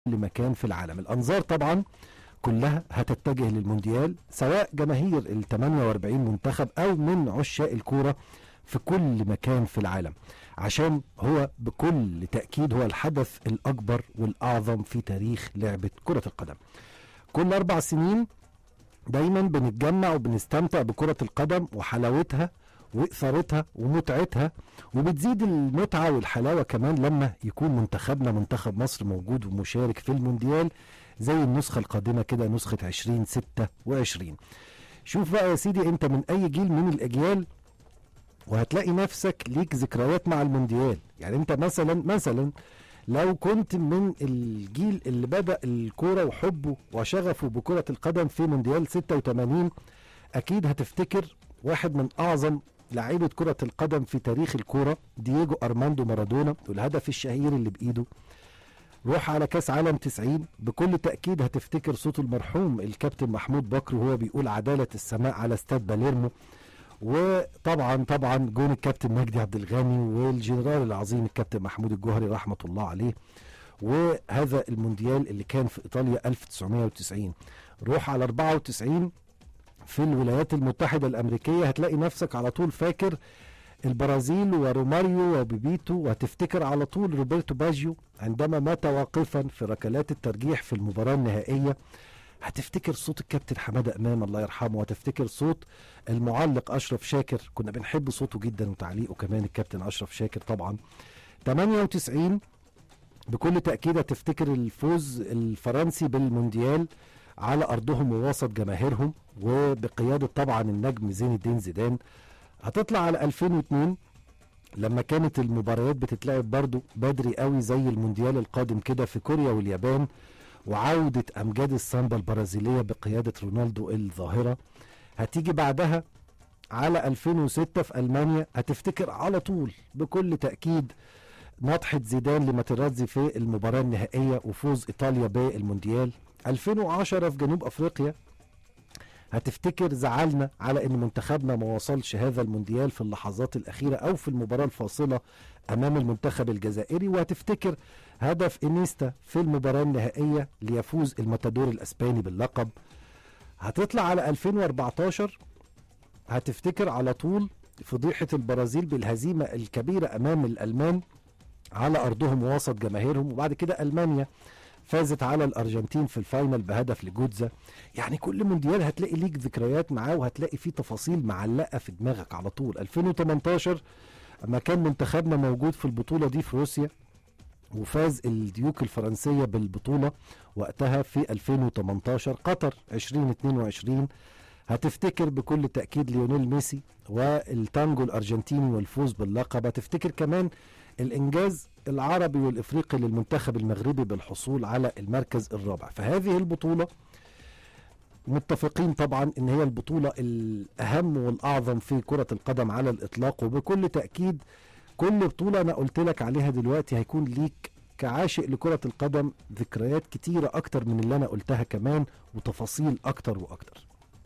مكان في العالم الانظار طبعا كلها هتتجه للمونديال سواء جماهير ال 48 منتخب او من عشاق الكوره في كل مكان في العالم عشان هو بكل تاكيد هو الحدث الاكبر والاعظم في تاريخ لعبه كره القدم كل اربع سنين دايما بنتجمع وبنستمتع بكره القدم وحلاوتها واثارتها ومتعتها وبتزيد المتعه والحلاوه كمان لما يكون منتخبنا منتخب مصر موجود ومشارك في المونديال زي النسخه القادمه كده نسخه 2026 شوف بقى يا سيدي انت من اي جيل من الاجيال وهتلاقي نفسك ليك ذكريات مع المونديال يعني انت مثلا مثلا لو كنت من الجيل اللي بدأ الكورة وحبه وشغفه بكرة القدم في مونديال 86 أكيد هتفتكر واحد من أعظم لعيبة كرة القدم في تاريخ الكورة دييجو أرماندو مارادونا والهدف الشهير اللي بإيده روح على كاس عالم 90 بكل تأكيد هتفتكر صوت المرحوم الكابتن محمود بكر وهو بيقول عدالة السماء على استاد باليرمو وطبعا طبعا جون الكابتن مجدي عبد الغني والجنرال العظيم الكابتن محمود الجوهري رحمه الله عليه وهذا المونديال اللي كان في ايطاليا 1990 روح على 94 في الولايات المتحده الامريكيه هتلاقي نفسك على طول فاكر البرازيل وروماريو وبيبيتو وهتفتكر على طول روبرتو باجيو عندما مات واقفا في ركلات الترجيح في المباراه النهائيه هتفتكر صوت الكابتن حماده امام الله يرحمه وهتفتكر صوت المعلق اشرف شاكر كنا بنحب صوته جدا وتعليقه كمان الكابتن اشرف شاكر طبعا 98 بكل تاكيد هتفتكر الفوز الفرنسي بالمونديال على ارضهم ووسط جماهيرهم وبقياده طبعا النجم زين الدين زيدان هتطلع على 2002 لما كانت المباريات بتتلعب برضو بدري قوي زي المونديال القادم كده في كوريا واليابان وعودة أمجاد السامبا البرازيلية بقيادة رونالدو الظاهرة هتيجي بعدها على 2006 في ألمانيا هتفتكر على طول بكل تأكيد نطحة زيدان لماتيرازي في المباراة النهائية وفوز إيطاليا بالمونديال 2010 في جنوب أفريقيا هتفتكر زعلنا على ان منتخبنا ما وصلش هذا المونديال في اللحظات الاخيره او في المباراه الفاصله امام المنتخب الجزائري وهتفتكر هدف انيستا في المباراه النهائيه ليفوز الماتادور الاسباني باللقب هتطلع على 2014 هتفتكر على طول فضيحه البرازيل بالهزيمه الكبيره امام الالمان على ارضهم ووسط جماهيرهم وبعد كده المانيا فازت على الارجنتين في الفاينل بهدف لجوتزا يعني كل مونديال هتلاقي ليك ذكريات معاه وهتلاقي فيه تفاصيل معلقه في دماغك على طول 2018 اما كان منتخبنا موجود في البطوله دي في روسيا وفاز الديوك الفرنسيه بالبطوله وقتها في 2018 قطر 2022 هتفتكر بكل تاكيد ليونيل ميسي والتانجو الارجنتيني والفوز باللقب هتفتكر كمان الانجاز العربي والافريقي للمنتخب المغربي بالحصول على المركز الرابع فهذه البطوله متفقين طبعا ان هي البطوله الاهم والاعظم في كره القدم على الاطلاق وبكل تاكيد كل بطوله انا قلت لك عليها دلوقتي هيكون ليك كعاشق لكره القدم ذكريات كتيره اكتر من اللي انا قلتها كمان وتفاصيل اكتر واكتر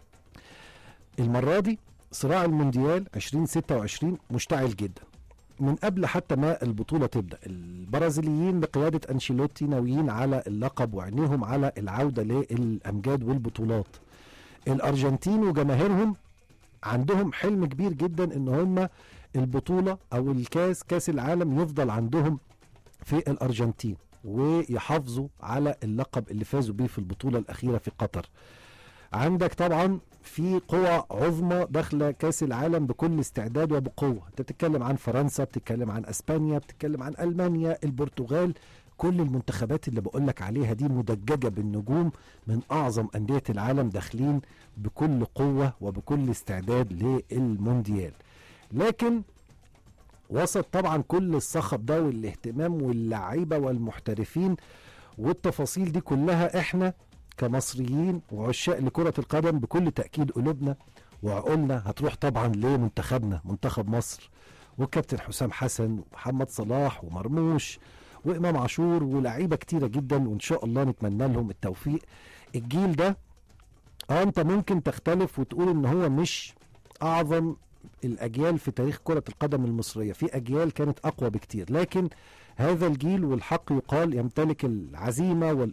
المره دي صراع المونديال 2026 مشتعل جدا من قبل حتى ما البطولة تبدأ البرازيليين بقيادة أنشيلوتي ناويين على اللقب وعينيهم على العودة للأمجاد والبطولات الأرجنتين وجماهيرهم عندهم حلم كبير جدا ان هم البطولة او الكاس كاس العالم يفضل عندهم في الأرجنتين ويحافظوا على اللقب اللي فازوا بيه في البطولة الأخيرة في قطر عندك طبعا في قوى عظمى داخله كاس العالم بكل استعداد وبقوه انت بتتكلم عن فرنسا بتتكلم عن اسبانيا بتتكلم عن المانيا البرتغال كل المنتخبات اللي بقول لك عليها دي مدججه بالنجوم من اعظم انديه العالم داخلين بكل قوه وبكل استعداد للمونديال لكن وسط طبعا كل الصخب ده والاهتمام واللعيبه والمحترفين والتفاصيل دي كلها احنا كمصريين وعشاق لكرة القدم بكل تأكيد قلوبنا وعقولنا هتروح طبعا لمنتخبنا منتخب مصر والكابتن حسام حسن ومحمد صلاح ومرموش وإمام عاشور ولاعيبة كتيرة جدا وإن شاء الله نتمنى لهم التوفيق الجيل ده اه انت ممكن تختلف وتقول ان هو مش اعظم الاجيال في تاريخ كرة القدم المصرية في اجيال كانت اقوى بكتير لكن هذا الجيل والحق يقال يمتلك العزيمة